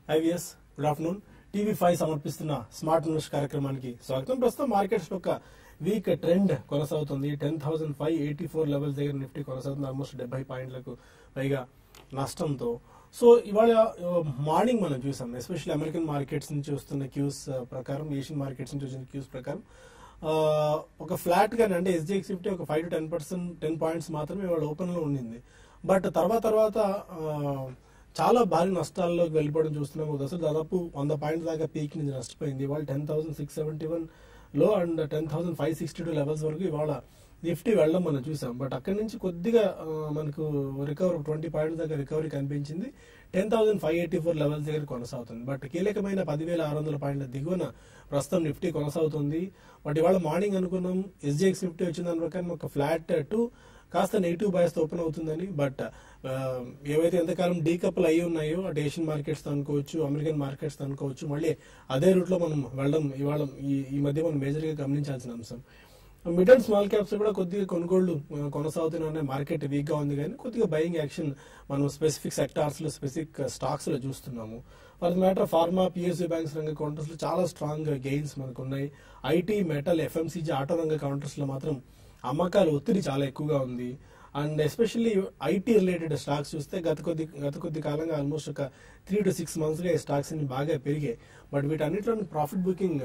IVS good afternoon TV five సమర్పిస్తున్న smart news కార్యక్రమానికి స్వాగతం ప్రస్తుతం మార్కెట్స్ యొక్క వీక్ ట్రెండ్ కొనసాగుతుంది ten thousand five eighty four levels దగ్గర నిఫ్టీ కొనసాగుతుంది ఆల్మోస్ట్ డెబ్బై పాయింట్లకు పైగా నష్టంతో సో ఇవాళ మార్నింగ్ మనం చూసాం ఎస్పెషల్లీ అమెరికన్ మార్కెట్స్ నుంచి వస్తున్న క్యూస్ ప్రకారం ఏషియన్ మార్కెట్స్ నుంచి వచ్చిన క్యూస్ ప్రకారం ఆ, ఒక ఫ్లాట్ గానే అంటే ఎస్డిఎక్స్ ఫిఫ్టీ ఒక five to ten percent ten points మాత్రమే ఇవాళ ఓపెన్ లో ఉండింది బట్ తర్వాత తర్వాత ఆ, చాలా భారీ నష్టాల్లోకి వెళ్ళిపోవడం చూస్తున్నాము అసలు దాదాపు వంద పాయింట్స్ దాకా పీక్ నుంచి నష్టపోయింది ఇవాళ ten thousand six seventy one low and ten thousand five sixty two levels వరకు ఇవాళ నిఫ్టీ వెళ్ళడం మనం చూసాం బట్ అక్కడి నుంచి కొద్దిగా ఆ, మనకు రికవర్ ట్వంటీ పాయింట్స్ దాకా రికవరీ కనిపించింది ten thousand five eighty four levels దగ్గర కొనసాగుతుంది బట్ కీలకమైన పదివేల ఆరు వందల పాయింట్ల దిగువన ప్రస్తుతం నిఫ్టీ కొనసాగుతుంది బట్ ఇవాళ మార్నింగ్ అనుకున్నాం ఎస్జిఎక్స్ నిఫ్టీ వచ్చిన దాని ప్రకారం ఒక ఫ్లాట్ టు కాస్త నెగిటివ్ బయస్ ఓపెన్ అవుతుందని బట్ ఆ, ఏవైతే ఎంతకాలం డీకపుల్ అయి ఉన్నాయో అటు ఏషియన్ మార్కెట్స్ అనుకోవచ్చు అమెరికన్ మార్కెట్స్ అనుకోవచ్చు మళ్ళీ అదే రూట్ లో మనం వెళ్ళడం ఇవాళ ఈ ఈ మధ్య మనం మేజర్ గా గమనించాల్సిన అంశం మిడ్ అండ్ స్మాల్ క్యాప్స్ కూడా కొద్దిగా కొనుగోళ్లు ఆ, కొనసాగుతున్నాయి మార్కెట్ వీక్ గా ఉంది కానీ కొద్దిగా బయింగ్ యాక్షన్ మనం స్పెసిఫిక్ సెక్టార్స్ లో స్పెసిఫిక్ స్టాక్స్ లో చూస్తున్నాము for matter pharma PSU banks రంగ కౌంటర్స్ లో చాలా స్ట్రాంగ్ గెయిన్స్ మనకు ఉన్నాయి ఐటీ మెటల్ ఎఫ్ఎంసీజీ ఆటో రంగ కౌంటర్స్ లో మాత్రం అమ్మకాలు ఒత్తిడి చాలా ఎక్కువగా ఉంది and especially IT related stocks చూస్తే గత కొద్ది గత కొద్ది కాలంగా ఆల్మోస్ట్ ఒక త్రీ టు సిక్స్ మంత్స్ గా ఈ స్టాక్స్ అన్ని బాగా పెరిగాయి బట్ వీటన్నిటిలో ప్రాఫిట్ బుకింగ్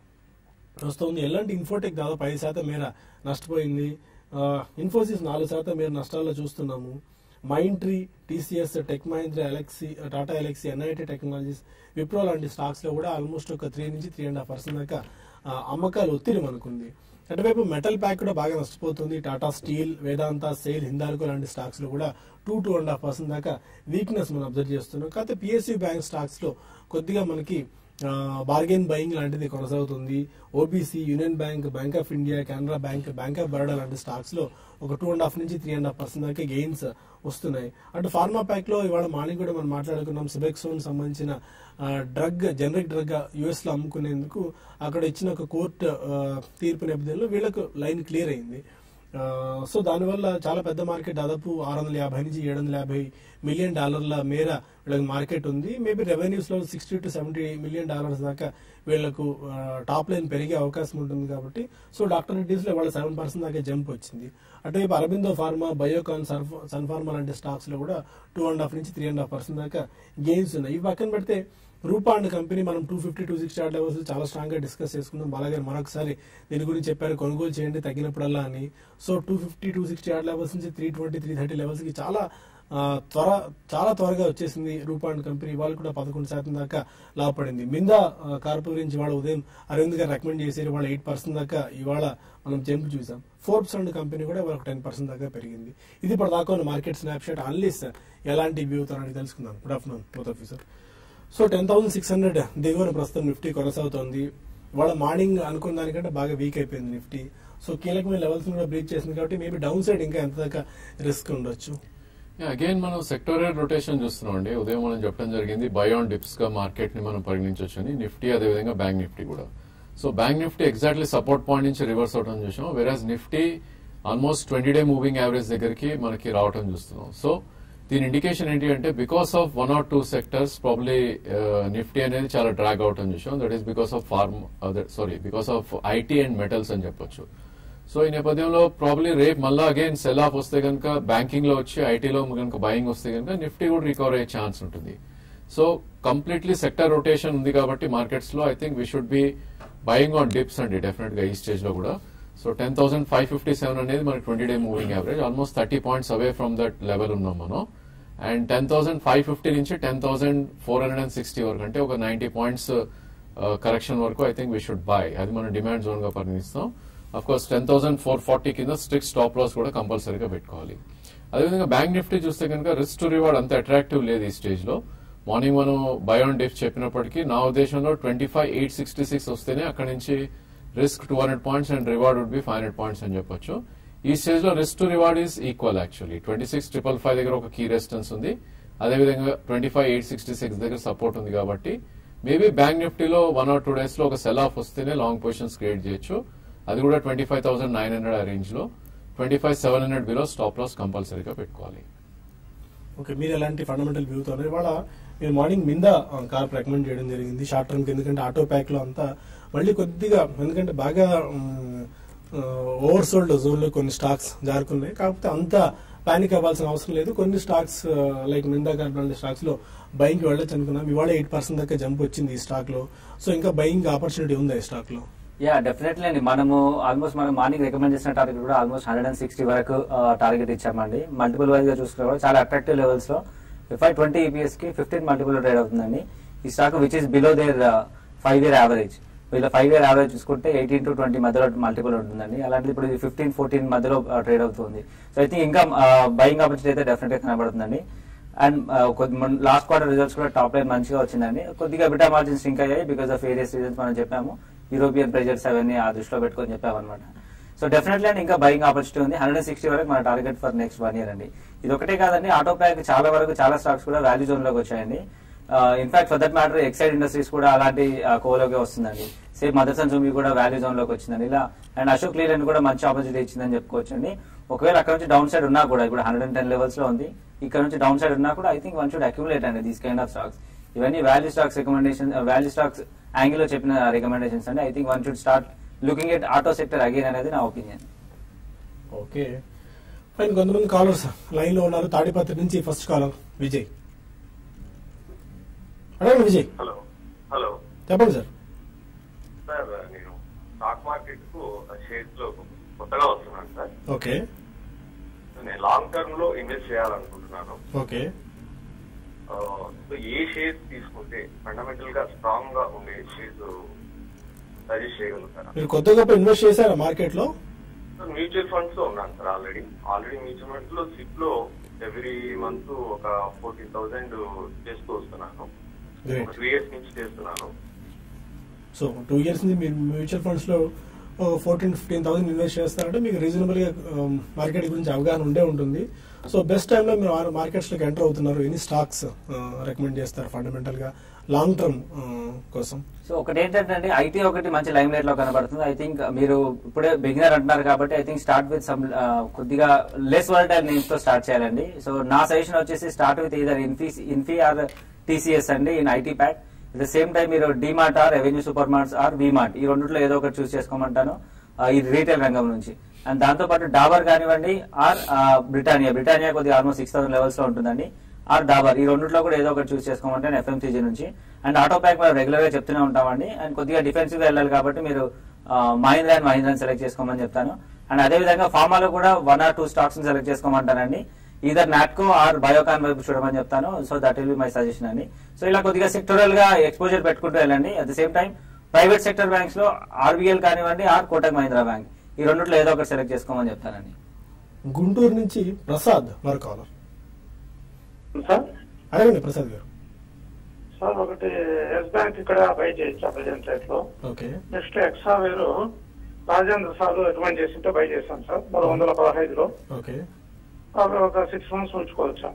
వస్తుంది ఎలాంటి ఇన్ఫోటెక్ దాదాపు ఐదు శాతం మేర నష్టపోయింది ఆ, ఇన్ఫోసిస్ నాలుగు శాతం మేర నష్టాల్లో చూస్తున్నాము Mindtree TCS tech Mahindra Elxsi Tata Elxsi NIIT technologies Wipro లాంటి స్టాక్స్ లో కూడా ఆల్మోస్ట్ ఒక త్రీ నుంచి త్రీ అండ్ హాఫ్ పర్సెంట్ దాకా ఆ, అమ్మకాలు ఒత్తిడి మనకుంది అటువైపు మెటల్ ప్యాక్ కూడా బాగా నష్టపోతుంది టాటా స్టీల్ వేదాంత సేల్ హిందాల్కో లాంటి స్టాక్స్ లో కూడా two two and half percent దాకా వీక్నెస్ మనం అబ్జర్వ్ చేస్తున్నాం కాకపోతే పిఎస్యూ బ్యాంక్ స్టాక్స్ లో కొద్దిగా మనకి బార్గెన్ బయింగ్ లాంటిది కొనసాగుతుంది OBC union bank bank of India Canara bank bank of Baroda లాంటి స్టాక్స్ లో ఒక టూ అండ్ హాఫ్ నుంచి త్రీ అండ్ హాఫ్ పర్సెంట్ దాకా గెయిన్స్ వస్తున్నాయి అటు ఫార్మా ప్యాక్ లో ఇవాళ మార్నింగ్ కూడా మనం మాట్లాడుకున్నాం సిబెక్సోన్ సంబంధించిన డ్రగ్ జనరిక్ డ్రగ్ యుఎస్ లో అమ్ముకునేందుకు అక్కడ ఇచ్చిన ఒక కోర్టు తీర్పు నేపథ్యంలో వీళ్ళకు లైన్ క్లియర్ అయింది ఆ, సో దానివల్ల చాలా పెద్ద మార్కెట్ దాదాపు ఆరు వందల యాభై నుంచి ఏడు వందల యాభై మిలియన్ డాలర్ల మేర వీళ్ళకి మార్కెట్ ఉంది మేబీ రెవెన్యూస్ లో sixty to seventy million dollars దాకా వీళ్ళకు టాప్ లైన్ పెరిగే అవకాశం ఉంటుంది కాబట్టి సో డాక్టర్ రెడ్డిస్ లో వాళ్ళ సెవెన్ పర్సెంట్ దాకా జంప్ వచ్చింది అటువైపు Aurobindo pharma Biocon sun pharma లాంటి స్టాక్స్ లో కూడా టూ అండ్ హాఫ్ నుంచి త్రీ అండ్ హాఫ్ పర్సెంట్ దాకా గెయిన్స్ ఉన్నాయి ఇవి పక్కన పెడితే రూపా అండ్ కంపెనీ మనం two fifty two sixty or levels చాలా స్ట్రాంగ్ గా డిస్కస్ చేసుకున్నాం అలాగే మరొకసారి దీని గురించి చెప్పారు కొనుగోలు చేయండి తగ్గినప్పుడల్లా అని so two fifty two sixty or levels నుంచి three twenty three thirty levels కి చాలా ఆ, త్వర చాలా త్వరగా వచ్చేసింది రూపా అండ్ కంపెనీ వాళ్ళు కూడా పదకొండు శాతం దాకా లాభపడింది మిందా ఆ, కార్పు గురించి ఇవాళ ఉదయం అరవింద్ గారు రికమెండ్ చేశారు ఇవాళ ఎయిట్ పర్సెంట్ దాకా ఇవాళ మనం జంప్ చూసాం ఫోర్బ్స్ అండ్ కంపెనీ కూడా ఇవాళ టెన్ పర్సెంట్ దాకా పెరిగింది ఇది ఇప్పుడు దాకా ఉన్న మార్కెట్ స్నాప్ షాట్ అన్లీస్ ఎలాంటి వ్యూ అవుతారని తెలుసుకుందాం good afternoon both officer so ten thousand six hundred దిగువన ప్రస్తుతం నిఫ్టీ కొనసాగుతోంది ఇవాళ మార్నింగ్ అనుకున్న దానికంటే బాగా వీక్ అయిపోయింది నిఫ్టీ సో కీలకమైన లెవెల్స్ కూడా బ్రీచ్ చేసింది కాబట్టి మేబీ డౌన్ సైడ్ ఇంకా ఎంత దాకా రిస్క్ ఉండొచ్చు అగైన్ మనం సెక్టోరియల్ రొటేషన్ చూస్తున్నాం అండి ఉదయం మనం చెప్పడం జరిగింది బయోన్ డిప్స్ గా మార్కెట్ ని మనం పరిగణించవచ్చు అని నిఫ్టీ అదేవిధంగా బ్యాంక్ నిఫ్టీ కూడా so bank Nifty exactly support point నుంచి రివర్స్ అవడం చూసాం వెరాజ్ Nifty almost twenty day moving average దగ్గరికి మనకి రావడం చూస్తున్నాం సో దీని ఇండికేషన్ ఏంటి అంటే because of one or two sectors probably Nifty అనేది చాలా డ్రాగ్ అవుట్ అని చూసాం that is because of pharma sorry because of IT and metals అని చెప్పొచ్చు సో ఈ నేపథ్యంలో ప్రాబ్లీ రేపు మళ్ళీ అగైన్ సెల్ ఆఫ్ వస్తే కనుక బ్యాంకింగ్ లో వచ్చి ఐటీలో కనుక బయింగ్ వస్తే కనుక నిఫ్టీ కూడా రికవర్ అయ్యే ఛాన్స్ ఉంటుంది సో కంప్లీట్లీ సెక్టర్ రొటేషన్ ఉంది కాబట్టి మార్కెట్స్ లో I think we should be buying on dips అండి డెఫినెట్ గా ఈ స్టేజ్ లో కూడా so ten thousand five fifty seven అనేది మనకి twenty day moving average almost thirty points away from that level ఉన్నాం మనం and ten thousand five fifty నుంచి ten thousand four hundred and sixty వరకు అంటే ఒక నైన్టీ పాయింట్స్ కరెక్షన్ వరకు I think we should buy అది మనం డిమాండ్ జోన్ గా పరిగణిస్తాం of course ten thousand four forty కింద స్ట్రిక్ట్ స్టాప్ లాస్ కూడా కంపల్సరీగా పెట్టుకోవాలి అదేవిధంగా బ్యాంక్ నిఫ్టీ చూస్తే కనుక రిస్క్ టు రివార్డ్ అంత అట్రాక్టివ్ లేదు ఈ స్టేజ్ లో మార్నింగ్ మనం బయోన్ డిఫ్ చెప్పినప్పటికీ నా ఉద్దేశంలో twenty five eight sixty six వస్తేనే అక్కడ నుంచి risk two hundred points and reward would be five hundred points అని చెప్పొచ్చు ఈ స్టేజ్ లో risk to reward is equal actually twenty six triple five దగ్గర ఒక కీ రెసిస్టెన్స్ ఉంది అదేవిధంగా twenty five eight sixty six దగ్గర సపోర్ట్ ఉంది కాబట్టి మేబీ బ్యాంక్ నిఫ్టీలో వన్ ఆర్ టూ డేస్ లో ఒక సెల్ ఆఫ్ వస్తేనే లాంగ్ పొజిషన్స్ క్రియేట్ చేయొచ్చు అది కూడా twenty five thousand nine hundred ఆ రేంజ్ లో twenty five seven hundred below stop loss కంపల్సరీగా పెట్టుకోవాలి ఓకే మీరు ఎలాంటి ఫండమెంటల్ వ్యూతో ఇవాళ మీరు మార్నింగ్ మింద కార్ రికమెండ్ చేయడం జరిగింది షార్ట్ టర్మ్ ఎందుకంటే ఆటో ప్యాక్ లో అంతా మళ్ళీ కొద్దిగా ఎందుకంటే బాగా ఓవర్ సోల్డ్ జోన్ లో కొన్ని స్టాక్స్ జారుకున్నాయి కాకపోతే అంత పానిక్ అవ్వాల్సిన అవసరం లేదు కొన్ని స్టాక్స్ లైక్ మిందా కార్ లాంటి స్టాక్స్ లో బయింగ్ వెళ్ళొచ్చు అనుకున్నాం ఇవాళ ఎయిట్ పర్సెంట్ దాకా జంప్ వచ్చింది ఈ స్టాక్ లో సో ఇంకా బయింగ్ ఆపర్చునిటీ ఉందా ఈ స్టాక్ లో యా డెఫినెట్లీ అండి మనము ఆల్మోస్ట్ మనం మార్నింగ్ రికమెండ్ చేసిన టార్గెట్ కూడా ఆల్మోస్ట్ హండ్రెడ్ అండ్ సిక్స్టీ వరకు టార్గెట్ ఇచ్చామండి మల్టిపుల్ వైజ్ గా చూసుకున్నా కూడా చాలా అట్రాక్టివ్ లెవెల్స్ లో ఫైవ్ ట్వంటీ ఈపీఎస్ కి ఫిఫ్టీన్ మల్టిపుల్ ట్రేడ్ అవుతుందండి ఈ stock which is below there five year average వీళ్ళ ఫైవ్ ఇయర్ యావరేజ్ చూసుకుంటే ఎయిటీన్ టు ట్వంటీ మధ్యలో మల్టిపుల్ ఉంటుందండి అలాంటిది ఇప్పుడు ఇది ఫిఫ్టీన్ ఫోర్టీన్ మధ్యలో ట్రేడ్ అవుతుంది సో అయితే ఇంకా బయింగ్ ఆపర్చునిటీ అయితే డెఫినెట్ గా కనబడుతుందండి అండ్ లాస్ట్ క్వార్టర్ రిజల్ట్స్ కూడా టాప్ లైన్ మంచిగా వచ్చిందండి కొద్దిగా బిటా మార్జిన్స్ సింక్ అయ్యాయి బికాస్ ఆఫ్ వేరియస్ రీజన్స్ మనం చెప్పాము యూరోపియన్ ప్రెజర్స్ అవన్నీ ఆ దృష్టిలో పెట్టుకొని చెప్పామన్నమాట సో డెఫినెట్లీ అండి ఇంకా బయింగ్ ఆపర్చునిటీ ఉంది హండ్రెడ్ సిక్స్టీ వరకు మన target for next one year అండి ఇది ఒకటే కాదండి ఆటో ప్యాక్ చాలా వరకు చాలా స్టాక్స్ కూడా వాల్యూ జోన్ లోకి వచ్చాయండి in fact for that matter Exide industries కూడా అలాంటి కోలోకి వస్తుందండి సేమ్ మదర్సన్ జూమి కూడా వాల్యూ జోన్ లోకి వచ్చిందండి ఇలా అండ్ అశోక్ లీలన్ కూడా మంచి ఆపర్చునిటీ ఇచ్చిందని చెప్పుకోవచ్చు అండి ఒకవేళ అక్కడ నుంచి డౌన్ సైడ్ ఉన్నా కూడా ఇప్పుడు హండ్రెడ్ అండ్ టెన్ లెవెల్స్ లో ఉంది ఇక్కడ నుంచి డౌన్ సైడ్ ఉన్నా కూడా I think one should accumulate అండి దీస్ కైండ్ ఆఫ్ స్టాక్స్ ఇవన్నీ value stocks recommendation value stocks angle లో చెప్పిన రికమెండేషన్స్ అండి I think one should start looking at auto sector again అనేది నా ఒపీనియన్ ఓకే ఫైన్ కొంతమంది కాలర్స్ లైన్ లో ఉన్నారు తాడిపత్రి నుంచి ఫస్ట్ కాలర్ విజయ్ అడగండి విజయ్ హలో హలో చెప్పండి సార్ సార్ నేను స్టాక్ మార్కెట్ కు షేర్స్ లో కొత్తగా వస్తున్నాను సార్ ఓకే నేను లాంగ్ టర్మ్ లో ఇన్వెస్ట్ చేయాలనుకుంటున్నాను ఓకే ఆ, సో ఏ షేర్స్ తీసుకుంటే ఫండమెంటల్ గా స్ట్రాంగ్ గా ఉండే షేర్స్ సజెస్ట్ చేయగలుగుతారా మీరు కొత్త గొప్ప ఇన్వెస్ట్ చేశారా మార్కెట్ లో మ్యూచువల్ ఫండ్స్ లో ఉన్నాను sir already already mutual funds లో సిప్ లో ఎవ్రీ మంత్ ఒక ఫోర్టీన్ థౌసండ్ చేస్తూ వస్తున్నాను గ్రేట్ త్రీ ఇయర్స్ నుంచి చేస్తున్నాను సో టూ ఇయర్స్ నుంచి మీరు మ్యూచువల్ ఫండ్స్ లో ఫోర్టీన్ ఫిఫ్టీన్ థౌసండ్ ఇన్వెస్ట్ చేస్తారంటే మీకు రీజనబుల్ గా మార్కెట్ గురించి అవగాహన ఉండే ఉంటుంది సో బెస్ట్ టైంలో మీరు మార్కెట్స్ లోకి ఎంటర్ అవుతున్నారు ఎన్ని స్టాక్స్ రికమెండ్ చేస్తారు ఫండమెంటల్ గా లాంగ్ టర్మ్ కోసం సో ఒకటి ఏంటంటే అండి ఐటీ ఒకటి మంచి లైమ్ లైట్ లో కనబడుతుంది ఐ థింక్ మీరు ఇప్పుడే బిగినర్ అంటున్నారు కాబట్టి I think start with some కొద్దిగా లెస్ వర్టైల్ నేమ్స్ తో స్టార్ట్ చేయాలండి సో నా సజెషన్ వచ్చేసి start with either Infy Infy or TCS అండి in IT pack at the same time మీరు DMart or Avenue Supermarts or VMart ఈ రెండిట్లో ఏదో ఒకటి చూస్ చేసుకోమంటాను ఆ, ఈ రీటైల్ రంగం నుంచి అండ్ దాంతో పాటు డాబర్ కానివ్వండి ఆర్ బ్రిటానియా బ్రిటానియా కొద్దిగా ఆల్మోస్ట్ సిక్స్ థౌసండ్ లెవెల్స్ లో ఉంటుందండి ఆర్ డాబర్ ఈ రెండిట్లో కూడా ఏదో ఒకటి చూస్ చేసుకోమంటే ఎఫ్ఎంసీజీ నుంచి అండ్ ఆటో ప్యాక్ మనం రెగ్యులర్ గా చెప్తూనే ఉంటామండి అండ్ కొద్దిగా డిఫెన్సివ్ గా వెళ్ళాలి కాబట్టి మీరు మహీంద్రా అండ్ మహీంద్రా సెలెక్ట్ చేసుకోమని చెప్తాను అండ్ అదే విధంగా ఫార్మాలో కూడా one or two stocks select చేసుకోమంటానండి ఈధర్ నాట్కో ఆర్ బయోకాన్ వైపు చూడమని చెప్తాను so that will be my suggestion అండి సో ఇలా కొద్దిగా సెక్టరల్ గా ఎక్స్పోజర్ పెట్టుకుంటూ వెళ్ళండి at the same time private sector banks లో ఆర్బీఎల్ కానివ్వండి ఆర్ కోటక్ మహీంద్రా బ్యాంక్ ఈ రెండిట్లో ఏదో ఒకటి సెలెక్ట్ చేసుకోమని చెప్తానండి గుంటూరు నుంచి ప్రసాద్ మరో కాలర్ సార్ అడగండి ప్రసాద్ గారు సార్ ఒకటి ఎస్ బ్యాంక్ ఇక్కడ బై చేయొచ్చా ప్రజెంట్ రేట్ లో okay next Hexaware Rajendra sir recommend చేసింటే బై చేశాను సార్ మూడు వందల పదహైదులో ఓకే అవి ఒక సిక్స్ మంత్స్ ఉంచుకోవచ్చా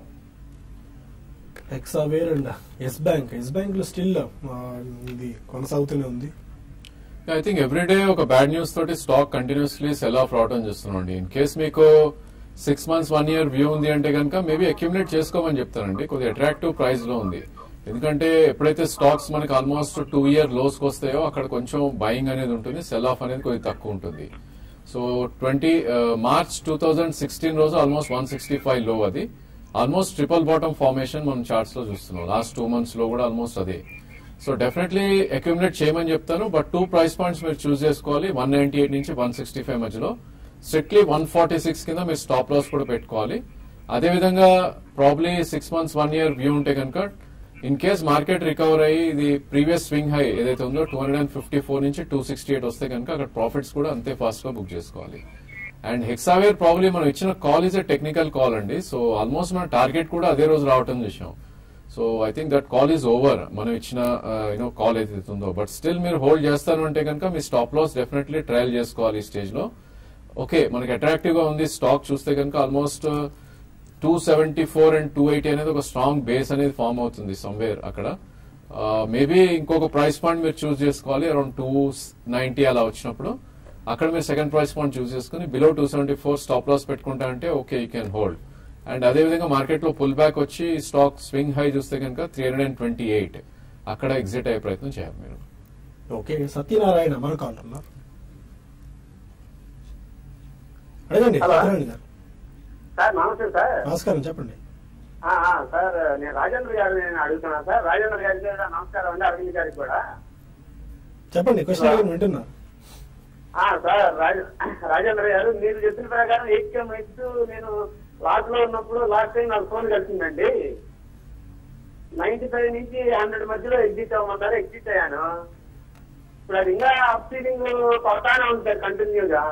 ఎక్సావేర్ అండ్ ఎస్ బ్యాంక్ ఎస్ బ్యాంక్ లో స్టిల్ ఇది కొనసాగుతూనే ఉంది ఐ థింక్ ఎవ్రీడే ఒక బ్యాడ్ న్యూస్ తోటి స్టాక్ కంటిన్యూస్లీ సెల్ ఆఫ్ రావడం చూస్తున్నాండి ఇన్ కేస్ మీకు six months one year view ఉంది అంటే కనుక మేబీ అక్యుములేట్ చేసుకోమని చెప్తానండి కొద్దిగా అట్రాక్టివ్ ప్రైస్ లో ఉంది ఎందుకంటే ఎప్పుడైతే స్టాక్స్ మనకి ఆల్మోస్ట్ టూ ఇయర్ లోస్ వస్తాయో అక్కడ కొంచెం బయింగ్ అనేది ఉంటుంది సెల్ ఆఫ్ అనేది కొద్దిగా తక్కువ ఉంటుంది so twenty March two thousand sixteen రోజు ఆల్మోస్ట్ వన్ సిక్స్టీ ఫైవ్ లో అది ఆల్మోస్ట్ ట్రిపుల్ బాటమ్ ఫార్మేషన్ మనం చార్ట్స్ లో చూస్తున్నాం లాస్ట్ టూ మంత్స్ లో కూడా ఆల్మోస్ట్ అదే సో డెఫినెట్లీ అక్యుములేట్ చేయమని చెప్తాను బట్ టూ ప్రైస్ పాయింట్స్ మీరు చూస్ చేసుకోవాలి వన్ నైన్టీ ఎయిట్ నుంచి వన్ సిక్స్టీ ఫైవ్ మధ్యలో స్ట్రిక్ట్లీ వన్ ఫార్టీ సిక్స్ కింద మీరు స్టాప్ లాస్ కూడా పెట్టుకోవాలి అదేవిధంగా probably six months one year view ఉంటే కనుక ఇన్ కేస్ మార్కెట్ రికవర్ అయ్యి ఇది ప్రీవియస్ స్వింగ్ హై ఏదైతే ఉందో two hundred and fifty four నుంచి టూ సిక్స్టీ ఎయిట్ వస్తే కనుక అక్కడ ప్రాఫిట్స్ కూడా అంతే ఫాస్ట్ గా బుక్ చేసుకోవాలి అండ్ హెక్సావేర్ ప్రాబ్లీ మనం ఇచ్చిన call is a technical call అండి సో ఆల్మోస్ట్ మన టార్గెట్ కూడా అదే రోజు రావటం చూసాం so I think that call is over మనం ఇచ్చిన యూనో కాల్ ఏదైతే ఉందో బట్ స్టిల్ మీరు హోల్డ్ చేస్తాను అంటే కనుక మీ స్టాప్ లాస్ డెఫినెట్లీ ట్రయల్ చేసుకోవాలి ఈ స్టేజ్ లో ఓకే మనకి అట్రాక్టివ్ గా ఉంది స్టాక్ చూస్తే కనుక almost two seventy four and two eighty అనేది ఒక స్ట్రాంగ్ బేస్ అనేది ఫామ్ అవుతుంది సమ్వేర్ అక్కడ మేబీ ఇంకొక ప్రైస్ పాయింట్ మీరు చూస్ చేసుకోవాలి అరౌండ్ టూ నైన్టీ అలా వచ్చినప్పుడు అక్కడ మీరు సెకండ్ ప్రైస్ పాయింట్ చూస్ చేసుకుని below two seventy four stop loss పెట్టుకుంటా అంటే okay you can hold and అదేవిధంగా మార్కెట్ లో పుల్ బ్యాక్ వచ్చి స్టాక్ స్వింగ్ హై చూస్తే కనుక three hundred and twenty eight అక్కడ ఎగ్జిట్ అయ్యే ప్రయత్నం చేయాలి మీరు ఓకే సత్యనారాయణ మన కాల్ ఉన్నారు అడగండి హలో. సత్యనారాయణ గారు సార్ నమస్తే సార్ నమస్కారం చెప్పండి ఆ, ఆ, సార్ నేను రాజేంద్ర గారిని నేను అడుగుతున్నాను సార్ రాజేంద్ర గారికి కూడా నమస్కారం అండి అరవింద్ గారికి కూడా చెప్పండి క్వశ్చన్ అడగండి వింటున్నా ఆ, సార్ రాజ- రాజేంద్ర గారు మీరు చెప్పిన ప్రకారం ఏటీఎం ఇస్తూ నేను లాట్ లో ఉన్నప్పుడు లాస్ట్ టైం నాకు ఫోన్ కలిసిందండి నైన్టీ ఫైవ్ నుంచి హండ్రెడ్ మధ్యలో ఎగ్జిట్ అవ్వమంటారు ఎగ్జిట్ అయ్యాను ఇప్పుడు అది ఇంకా అప్ సీలింగ్ కొడతానే ఉంది సార్ కంటిన్యూగా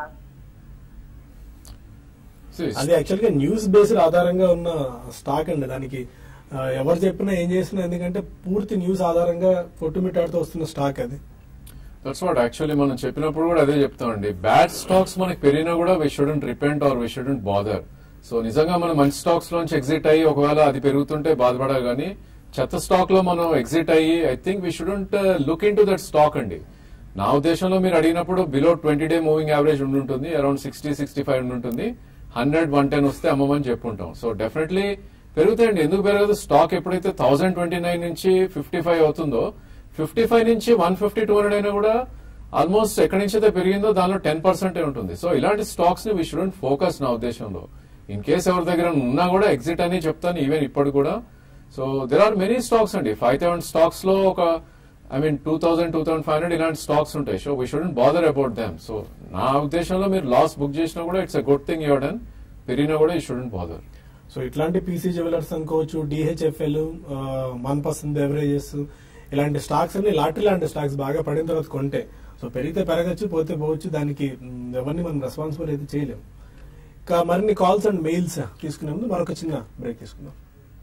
See, అది యాక్చువల్ గా న్యూస్ బేస్డ్ ఆధారంగా ఉన్న స్టాక్ అండి దానికి ఆ, ఎవరు చెప్పినా ఏం చేసినా ఎందుకంటే పూర్తి న్యూస్ ఆధారంగా కొట్టుమిట్టాడుతూ వస్తున్న స్టాక్ అది దట్స్ వాట్ యాక్చువల్లీ మనం చెప్పినప్పుడు కూడా అదే చెప్తామండి బ్యాడ్ స్టాక్స్ మనకి పెరిగినా కూడా we shouldn't repent or we shouldn't bother so నిజంగా మనం మంచి స్టాక్స్ లోంచి ఎగ్జిట్ అయ్యి ఒకవేళ అది పెరుగుతుంటే బాధపడాలి కానీ చెత్త స్టాక్ లో మనం ఎగ్జిట్ అయ్యి I think we shouldn't look in to that stock అండి నా ఉద్దేశంలో మీరు అడిగినప్పుడు below twenty day moving average ఉండుంటుంది అరౌండ్ సిక్స్టీ సిక్స్టీ ఫైవ్ ఉండుంటుంది హండ్రెడ్ వన్ టెన్ వస్తే అమ్మమని చెప్పుంటాం సో డెఫినెట్లీ పెరుగుతాయండి ఎందుకు పెరగదు స్టాక్ ఎప్పుడైతే థౌసండ్ ట్వంటీ నైన్ నుంచి ఫిఫ్టీ ఫైవ్ అవుతుందో ఫిఫ్టీ ఫైవ్ నుంచి వన్ ఫిఫ్టీ టూ హండ్రెడ్ అయినా కూడా ఆల్మోస్ట్ ఎక్కడి నుంచి అయితే పెరిగిందో దానిలో టెన్ పర్సెంట్ ఉంటుంది సో ఇలాంటి స్టాక్స్ ని వి షుడెంట్ ఫోకస్ నా ఉద్దేశంలో ఇన్ కేస్ ఎవరి దగ్గర ఉన్నా కూడా ఎగ్జిట్ అని చెప్తాను ఈవెన్ ఇప్పుడు కూడా so there are many stocks అండి ఫైవ్ థౌసండ్ స్టాక్స్ లో ఒక I mean two thousand two thousand five hundred ఇలాంటి స్టాక్స్ ఉంటాయి so we shouldn't bother about them so నా ఉద్దేశంలో మీరు లాస్ బుక్ చేసినా కూడా it's a good thing you're done పెరిగినా కూడా ఈ షుడెంట్ బాదర్ సో ఇట్లాంటి పీసీ జ్యువెలర్స్ అనుకోవచ్చు డిహెచ్ఎఫ్ఎల్ మన్ పర్సన్ బెవరేజెస్ ఇలాంటి స్టాక్స్ అన్ని లాటరీ లాంటి స్టాక్స్ బాగా పడిన తర్వాత కొంటే సో పెరిగితే పెరగచ్చు పోతే పోవచ్చు దానికి మ్, ఎవరిని మనం రెస్పాన్సిబుల్ అయితే చేయలేము ఇంకా మరిన్ని కాల్స్ అండ్ మెయిల్స్ తీసుకునే ముందు మరొక చిన్న బ్రేక్ తీసుకుందాం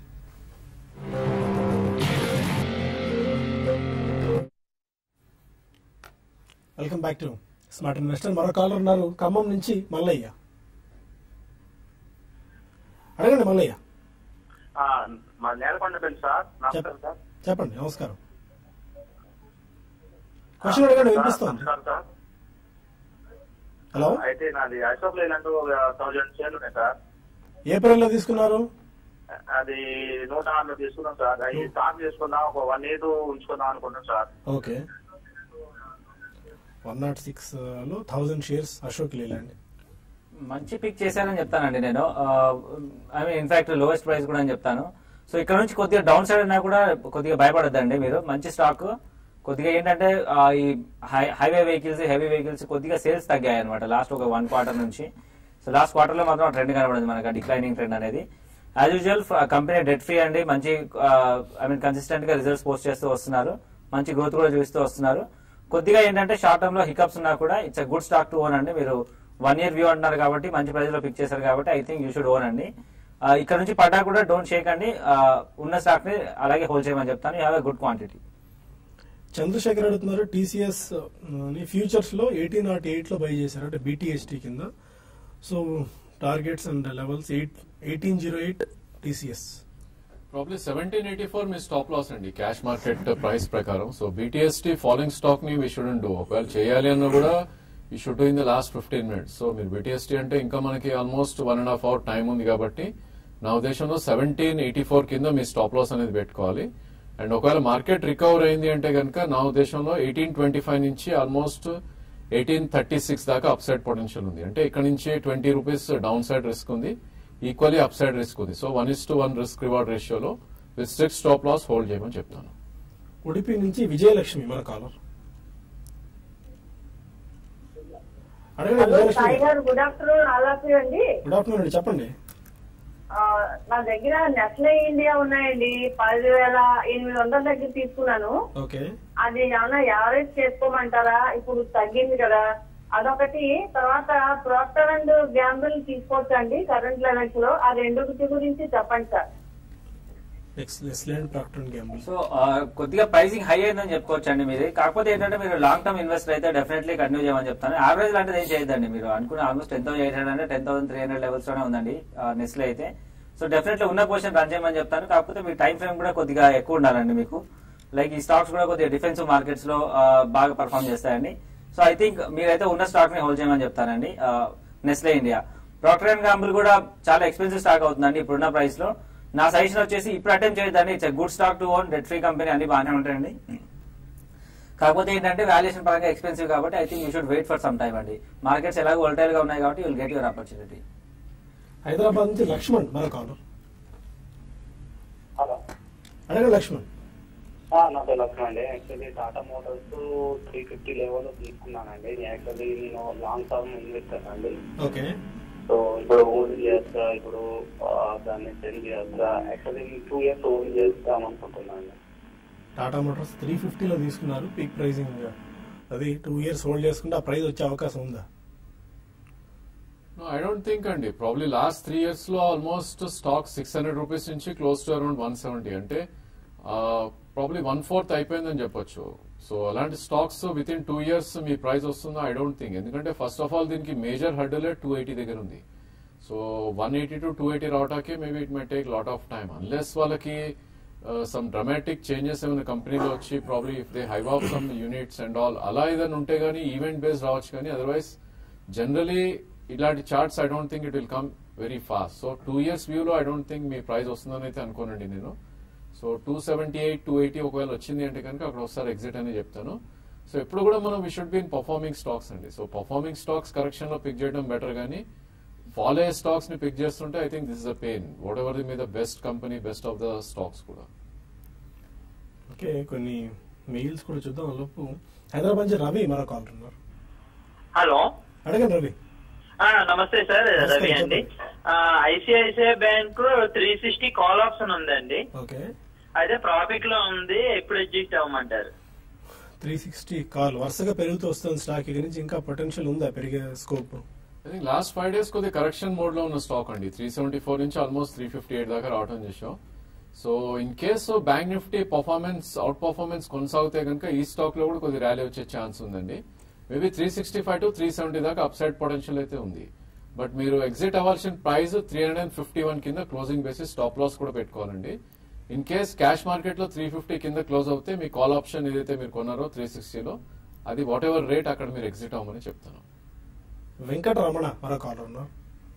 welcome back to smart investor మరో కాలర్ ఉన్నారు ఖమ్మం నుంచి మల్లయ్య అడగండి మల్లయ్య ఆ, మా నేలకొండ పెళ్లి సార్ నమస్కారం చెప్- సార్ చెప్పండి నమస్కారం క్వశ్చన్ అడగండి వినిపిస్తోంది నమస్కారం సార్ హలో అయితే నాది అశోక్ లేదంటూ ఒక థౌజండ్ షేర్లు ఉన్నాయి సార్ ఏప్రిల్ లో తీసుకున్నారు అది నూట ఆరులో తీసుకున్నాం సార్ అవి స్టాక్ చేసుకుందాం ఒక వన్ ఇయర్ ఉంచుకుందాం అనుకుంటున్నాం sir okay one naught six లో థౌజండ్ షేర్స్ అశోక్ లేలాండ్ మంచి పిక్ చేశానని చెప్తానండి నేను I mean in fact lowest price కూడా అని చెప్తాను సో ఇక్కడ నుంచి కొద్దిగా డౌన్ సైడ్ అయినా కూడా కొద్దిగా భయపడొద్దండి మీరు మంచి స్టాక్ కొద్దిగా ఏంటంటే ఆ, ఈ high- highway vehicles heavy vehicles కొద్దిగా సేల్స్ తగ్గాయి అనమాట లాస్ట్ ఒక వన్ క్వార్టర్ నుంచి సో లాస్ట్ క్వార్టర్ లో మాత్రం ట్రెండ్ కనబడింది మనకి డిక్లైనింగ్ ట్రెండ్ అనేది as usual company debt free అండి మంచి ఐ మీన్ కన్సిస్టెంట్ గా రిజల్ట్స్ పోస్ట్ చేస్తూ వస్తున్నారు మంచి గ్రోత్ కూడా చూపిస్తూ వస్తున్నారు కొద్దిగా ఏంటంటే షార్ట్ టర్మ్ లో హికప్స్ ఉన్నా కూడా it's good stock to own అండి మీరు వన్ ఇయర్ వ్యూ అంటున్నారు కాబట్టి మంచి ప్రైస్ లో పిక్ చేశారు కాబట్టి I think you should own అండి ఆ, ఇక్కడ నుంచి పడ్డా కూడా డోంట్ షేక్ అండి ఆ, ఉన్న స్టాక్ ని అలాగే హోల్డ్ చేయమని చెప్తాను you have a good quantity Chandrasekhar అడుగుతున్నారు టీసీఎస్ ఫ్యూచర్స్ లో ఎయిటీన్ నాట్ ఎయిట్ లో బై చేశారు అంటే బీటీఎస్టీ కింద so targets and levels eight eighteen zero eight TCS probably seventeen eighty four మీ స్టాప్ లాస్ అండి క్యాష్ మార్కెట్ ప్రైస్ ప్రకారం సో బీటీఎస్టీ ఫాలోయింగ్ స్టాక్ ని వీ షుడెంట్ డూ ఒకవేళ చేయాలి అన్న కూడా we should in the last fifteen minutes so మీరు BTST అంటే ఇంకా మనకి almost one and half hour time ఉంది కాబట్టి నా ఉద్దేశంలో సెవెంటీన్ ఎయిటీ ఫోర్ కింద మీ స్టాప్ లాస్ అనేది పెట్టుకోవాలి అండ్ ఒకవేళ మార్కెట్ రికవర్ అయింది అంటే కనుక నా ఉద్దేశంలో ఎయిటీన్ ట్వంటీ ఫైవ్ నుంచి ఆల్మోస్ట్ ఎయిటీన్ థర్టీ సిక్స్ దాకా అప్ సైడ్ పొటెన్షియల్ ఉంది అంటే ఇక్కడ నుంచి twenty rupees down side risk ఉంది ఈక్వల్లీ అప్ సైడ్ రిస్క్ ఉంది so one is to one risk reward రేషియోలో with strict stop loss hold చేయమని చెప్తాను ఉడిపి నుంచి విజయలక్ష్మి మన కాలర్ అడగండి హలో విజయలక్ష్మి సాయి గారు గుడ్ ఆఫ్టర్నూన్ ఆలాపి అండి గుడ్ ఆఫ్టర్నూన్ అండి చెప్పండి ఆ, నా దగ్గర నెస్లే ఇండియా ఉన్నాయండి పదివేల ఎనిమిది వందల దగ్గర తీసుకున్నాను ఓకే అది ఏమన్నా యావరేజ్ చేసుకోమంటారా ఇప్పుడు తగ్గింది కదా అదొకటి తర్వాత ప్రోక్టర్ అండ్ గ్యాంబుల్ తీసుకోవచ్చండి కరెంట్ లెవెల్స్ లో ఆ రెండుటి గురించి చెప్పండి sir next Nestle and Procter and Gamble so ఆ, కొద్దిగా ప్రైసింగ్ హై అయిందని చెప్పుకోవచ్చు అండి మీరు కాకపోతే ఏంటంటే మీరు లాంగ్ టర్మ్ ఇన్వెస్టర్ అయితే డెఫినెట్లీ కంటిన్యూ చేయమని చెప్తాను యావరేజ్ లాంటిది ఏం చేయొద్దండి మీరు అనుకున్న almost ten thousand eight hundred అంటే ten thousand three hundred levels లోనే ఉందండి నెస్లే అయితే సో డెఫినెట్లీ ఉన్న పొజిషన్ రన్ చేయమని చెప్తాను కాకపోతే మీ టైం ఫ్రేమ్ కూడా కొద్దిగా ఎక్కువ ఉండాలండి మీకు లైక్ ఈ స్టాక్స్ కూడా కొద్దిగా డిఫెన్సివ్ మార్కెట్స్ లో ఆ, బాగా పర్ఫామ్ చేస్తాయండి సో ఐ థింక్ మీరైతే ఉన్న స్టాక్ ని హోల్డ్ చేయమని చెప్తానండి Nestle India Procter and Gamble కూడా చాలా ఎక్స్పెన్సివ్ స్టాక్ అవుతుందండి ఇప్పుడున్న ప్రైస్ లో నా సజెషన్ వచ్చేసి ఇప్పుడు అటెంప్ట్ చేయొద్దండి it's good stock to own debt free company అన్ని బాగానే ఉంటాయండి కాకపోతే ఏంటంటే వాల్యుయేషన్ పరంగా ఎక్స్పెన్సివ్ కాబట్టి I think you should wait for some time అండి మార్కెట్స్ ఎలాగో వోల్టైల్ గా ఉన్నాయి కాబట్టి will get your opportunity Hyderabad నుంచి లక్ష్మణ్ మన కాలర్ హలో అడగండి లక్ష్మణ్ ఆ, నా పేరు లక్ష్మణ్ అండి actually Tata Motors three fifty level తీసుకున్నానండి యాక్చువల్లీ నేను లాంగ్ టర్మ్ ఇన్వెస్టర్ అండి ఓకే సో ఇప్పుడు ఓన్ చేస్తా ఇప్పుడు ఆ, దాన్ని సెల్ చేస్తా యాక్చువల్లీ టూ ఇయర్స్ ఓన్ చేస్తాం అనుకుంటున్నాను టాటా మోటార్స్ త్రీ ఫిఫ్టీలో తీసుకున్నారు పీక్ ప్రైసింగ్ అది టూ ఇయర్స్ హోల్డ్ చేసుకుంటే ఆ ప్రైస్ వచ్చే అవకాశం ఉందా ఐ డోంట్ థింక్ అండి ప్రాబ్లీ లాస్ట్ త్రీ ఇయర్స్ లో almost stock six hundred rupees నుంచి close to around one seventy అంటే ప్రాబ్లీ వన్ ఫోర్త్ అయిపోయిందని చెప్పొచ్చు సో అలాంటి stocks with in two years మీ ప్రైస్ వస్తుందో ఐ డోంట్ థింక్ ఎందుకంటే ఫస్ట్ ఆఫ్ ఆల్ దీనికి మేజర్ హర్డలే టూ ఎయిటీ దగ్గర ఉంది so one eighty to two eighty రావటానికి maybe it might take lot of time unless వాళ్ళకి సమ్ డ్రమాటిక్ చేంజెస్ ఏమైనా కంపెనీలో వచ్చి probably if they hive off some units and all అలా ఏదైనా ఉంటే గానీ ఈవెంట్ బేస్డ్ రావచ్చు కానీ అదర్వైజ్ జనరలీ ఇలాంటి charts I don't think it will come very fast so two years వ్యూలో ఐ డోంట్ థింక్ మీ ప్రైస్ వస్తుందని అయితే అనుకోనండి నేను so two seventy eight two eighty ఒకవేళ వచ్చింది అంటే కనుక అక్కడ ఒకసారి ఎగ్జిట్ అని చెప్తాను సో ఎప్పుడు కూడా మనం we should be in performing stocks అండి సో పర్ఫార్మింగ్ స్టాక్స్ కరెక్షన్ లో పిక్ చేయడం బెటర్ కానీ ఫాలో అయ్యే స్టాక్స్ ని పిక్ చేస్తుంటే I think this is a pain whatever the మీద best company best of the stocks కూడా ఓకే కొన్ని మెయిల్స్ కూడా చూద్దాం లోపు హైదరాబాద్ నుంచి రవి మరో కాలర్ ఉన్నారు హలో అడగండి రవి ఆ, నమస్తే సార్ నమస్తే, రవి అండి ICICI bank three sixty call option ఉందండి ఓకే అదే ప్రాఫిట్ లో ఉంది ఎప్పుడు ఎగ్జిట్ అవ్వమంటారు త్రీ సిక్స్టీ కాల్ వరుసగా పెరుగుతూ వస్తుంది స్టాక్ ఇక నుంచి ఇంకా పొటెన్షియల్ ఉందా పెరిగే scope I think last five days కొద్దిగా కరెక్షన్ మోడ్ లో ఉన్న స్టాక్ అండి త్రీ సెవెంటీ ఫోర్ నుంచి ఆల్మోస్ట్ త్రీ ఫిఫ్టీ ఎయిట్ దాకా రావడం చేసాం so in case bank Nifty performance outperformance కొనసాగితే కనుక ఈ స్టాక్ లో కూడా కొద్ది ర్యాలీ వచ్చే ఛాన్స్ ఉందండి maybe three sixty five to three seventy దాకా అప్ సైడ్ పొటెన్షియల్ అయితే ఉంది బట్ మీరు ఎగ్జిట్ అవ్వాల్సిన price three hundred and fifty one కింద క్లోజింగ్ బేసిస్ స్టాప్ లాస్ కూడా పెట్టుకోవాలండి ఇన్ కేస్ క్యాష్ మార్కెట్ లో త్రీ ఫిఫ్టీ కింద క్లోజ్ అవుతే మీ కాల్ ఆప్షన్ ఏదైతే మీరు కొన్నారో త్రీ సిక్స్టీలో అది వాట్ ఎవర్ రేట్ అక్కడ మీరు ఎగ్జిట్ అవ్వమని చెప్తాను వెంకట రమణ మరో కాలర్ ఉన్నారు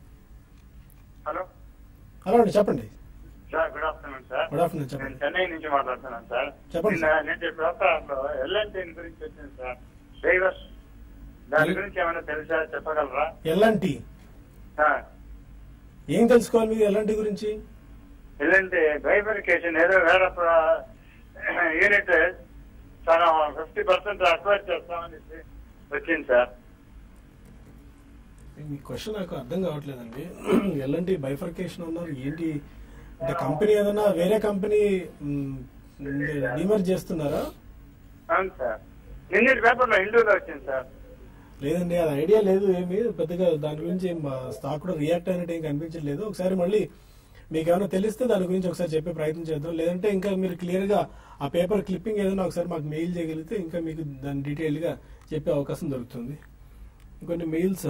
హలో హలో అండి చెప్పండి sir good afternoon sir good afternoon నేను చెప్పండి చెన్నై నుంచి మాట్లాడుతున్నాను సార్ చెప్పండి నిన్న నేటి ప్రోగ్రాంలో ఎల్ఎన్టీ గురించి వచ్చింది సార్ డ్రైవర్స్ దాని ఈ- గురించి ఏమైనా తెలుసా చెప్పగలరా ఎల్ఎన్టీ సార్ ఏం తెలుసుకోవాలి మీరు ఎల్ఎన్టీ గురించి ఎల్ఎన్టీ బైఫర్కేషన్ ఏదో వేరే యూనిట్ చాలా ఫిఫ్టీ పర్సెంట్ అక్వైర్ చేస్తామని వచ్చింది సార్ మీ క్వశ్చన్ నాకు అర్థం కావట్లేదండి ఎల్ఎన్టీ బైఫర్కేషన్ అన్నారు ఏంటి అంటే కంపెనీ ఏదైనా వేరే కంపెనీ డిమర్జ్ చేస్తున్నారా అవును సార్ నిన్నటి పేపర్లో హిందూలో వచ్చింది సార్ లేదండి అది ఐడియా లేదు ఏమి పెద్దగా దాని గురించి ఏం మా స్టాక్ కూడా రియాక్ట్ అయినట్టు ఏం కనిపించలేదు ఒకసారి మళ్ళీ మీకు ఏమైనా తెలిస్తే దాని గురించి ఒకసారి చెప్పే ప్రయత్నం చేద్దాం లేదంటే ఇంకా మీరు క్లియర్ గా ఆ పేపర్ క్లిప్పింగ్ ఏదైనా ఒకసారి మాకు మెయిల్ చేయగలిగితే ఇంకా మీకు దాని డీటెయిల్ గా చెప్పే అవకాశం దొరుకుతుంది ఇంకొన్ని మెయిల్స్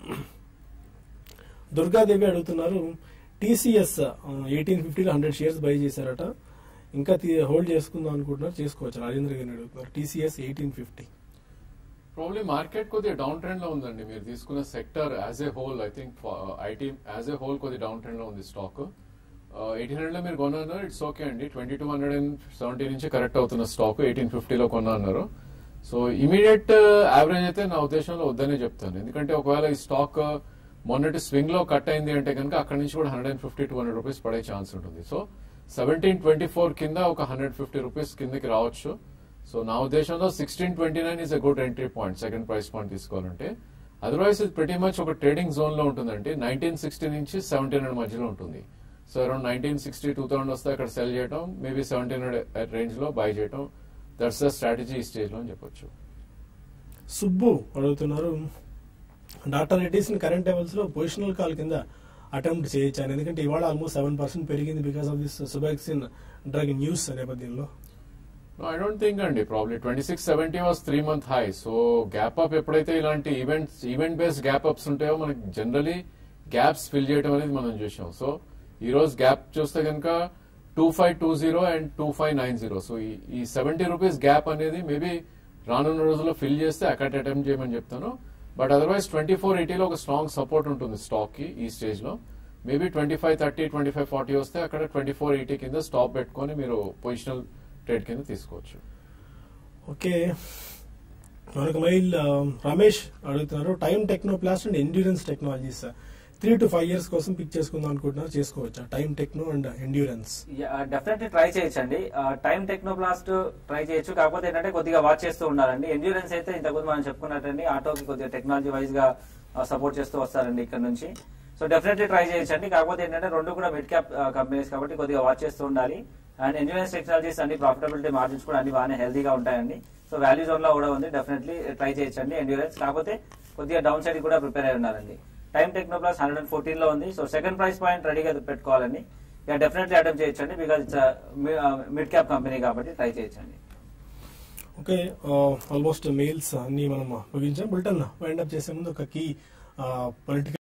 దుర్గాదేవి అడుగుతున్నారు టీసీఎస్ ఎయిటీన్ ఫిఫ్టీలో హండ్రెడ్ షేర్స్ బై చేశారట ఇంకా హోల్డ్ చేసుకుందాం అనుకుంటున్నారు చేసుకోవచ్చు రాజేంద్ర గారిని అడుగుతున్నారు TCS eighteen fifty probably market కొద్దిగా డౌన్ ట్రెండ్ లో ఉందండి మీరు తీసుకున్న sector as a whole I think IT as a whole కొద్ది డౌన్ ట్రెండ్ లో ఉంది స్టాక్ ఎయిటీన్ హండ్రెడ్ లో మీరు కొన్నారు ఇట్స్ ఓకే అండి twenty two hundred and seventy నుంచి కరెక్ట్ అవుతున్న స్టాక్ ఎయిటీన్ ఫిఫ్టీలో కొన్నా అన్నారు సో ఇమీడియట్ యావరేజ్ అయితే నా ఉద్దేశంలో వద్దనే చెప్తాను ఎందుకంటే ఒకవేళ ఈ స్టాక్ మొన్నటి స్వింగ్ లో కట్ అయింది అంటే కనుక అక్కడ నుంచి కూడా hundred and fifty two hundred rupees పడే ఛాన్స్ ఉంటుంది సో సెవెంటీన్ ట్వంటీ ఫోర్ కింద ఒక హండ్రెడ్ ఫిఫ్టీ రూపీస్ కిందకి రావచ్చు సో నా ఉద్దేశంలో sixteen twenty nine is a good entry point second price point తీసుకోవాలంటే అదర్వైజ్ ఇది ప్రతి మచ్ ఒక ట్రేడింగ్ జోన్ లో ఉంటుందండి నైన్టీన్ సిక్స్టీ నుంచి సెవెంటీన్ హండ్రెడ్ మధ్యలో ఉంటుంది so around nineteen sixty two thousand వస్తే అక్కడ సెల్ చేయడం మేబీ సెవెంటీన్ హండ్రెడ్ రేంజ్ లో బై చేయడం దట్స్ ద స్ట్రాటజీ ఈ స్టేజ్ లో అని చెప్పొచ్చు సుబ్బు అడుగుతున్నారు డాక్టర్ రెడ్డిస్ కరెంట్ లెవెల్స్ లో పొజిషనల్ కాల్ కింద అటెంప్ట్ చేయొచ్చాను ఎందుకంటే ఇవాళ ఆల్మోస్ట్ సెవెన్ పర్సెంట్ పెరిగింది because of this Suboxone drug news నేపథ్యంలో ఐ డోంట్ థింక్ అండి probably twenty six seventy was three month high so gap up ఎప్పుడైతే ఇలాంటి events event based gap ups ఉంటాయో మనకి జనరలీ గ్యాప్స్ ఫిల్ చేయడం అనేది మనం చూసాం సో ఈ రోజు గ్యాప్ చూస్తే కనుక two five two zero and two five nine zero so ఈ సెవెంటీ రూపీస్ గ్యాప్ అనేది మేబీ రానున్న రోజుల్లో ఫిల్ చేస్తే అక్కడ అటెంప్ట్ చేయమని చెప్తాను బట్ అదర్వైజ్ ట్వంటీ ఫోర్ ఎయిటీలో ఒక స్ట్రాంగ్ సపోర్ట్ ఉంటుంది స్టాక్ కి ఈ స్టేజ్ లో maybe twenty five thirty twenty five forty వస్తే అక్కడ ట్వంటీ ఫోర్ ఎయిటీ కింద స్టాప్ పెట్టుకొని మీరు పొజిషనల్ ట్రేడ్ కింద తీసుకోవచ్చు ఓకే మరొక మెయిల్ ఆ, రమేష్ అడుగుతున్నారు Time Technoplast and Endurance Technologies three to five years కోసం పిక్ చేసుకుందాం అనుకుంటున్నారు చేసుకోవచ్చా Time Techno and Endurance definitely try చేయొచ్చండి టైం టెక్నోప్లాస్ట్ ట్రై చేయొచ్చు కాకపోతే ఏంటంటే కొద్దిగా వాచ్ చేస్తూ ఉండాలండి ఎండ్యూరెన్స్ అయితే ఇంతకుముందు మనం చెప్పుకున్నట్టండి ఆటోకి కొద్దిగా టెక్నాలజీ వైజ్ గా సపోర్ట్ చేస్తూ వస్తారండి ఇక్కడ నుంచి సో డెఫినెట్లీ ట్రై చేయొచ్చండి కాకపోతే ఏంటంటే రెండు కూడా మిడ్ క్యాప్ కంపెనీస్ కాబట్టి కొద్దిగా వాచ్ చేస్తూ ఉండాలి అండ్ ఎండ్యూరెన్స్ టెక్నాలజీస్ అన్ని ప్రాఫిటబిలిటీ మార్జిన్స్ కూడా అన్ని బాగానే హెల్తీగా ఉంటాయండి సో వాల్యూ జోన్ లో కూడా ఉంది డెఫినెట్లీ ట్రై చేయొచ్చండి ఎండ్యూరెన్స్ కాకపోతే కొద్దిగా డౌన్ సైడ్ కూడా ప్రిపేర్ అయి ఉండాలండి Time Technoplast hundred and fourteen లో ఉంది సో సెకండ్ ప్రైస్ పాయింట్ రెడీగా పెట్టుకోవాలండి ఇక డెఫినెట్లీ అటెంప్ట్ చేయొచ్చండి because it's mid cap company కాబట్టి ట్రై చేయొచ్చండి ఓకే ఆల్మోస్ట్ మెయిల్స్ అన్ని మనం ముగించాం బుల్టన్ వైండ్ అప్ చేసే ముందు ఒక కీ పొలిటికల్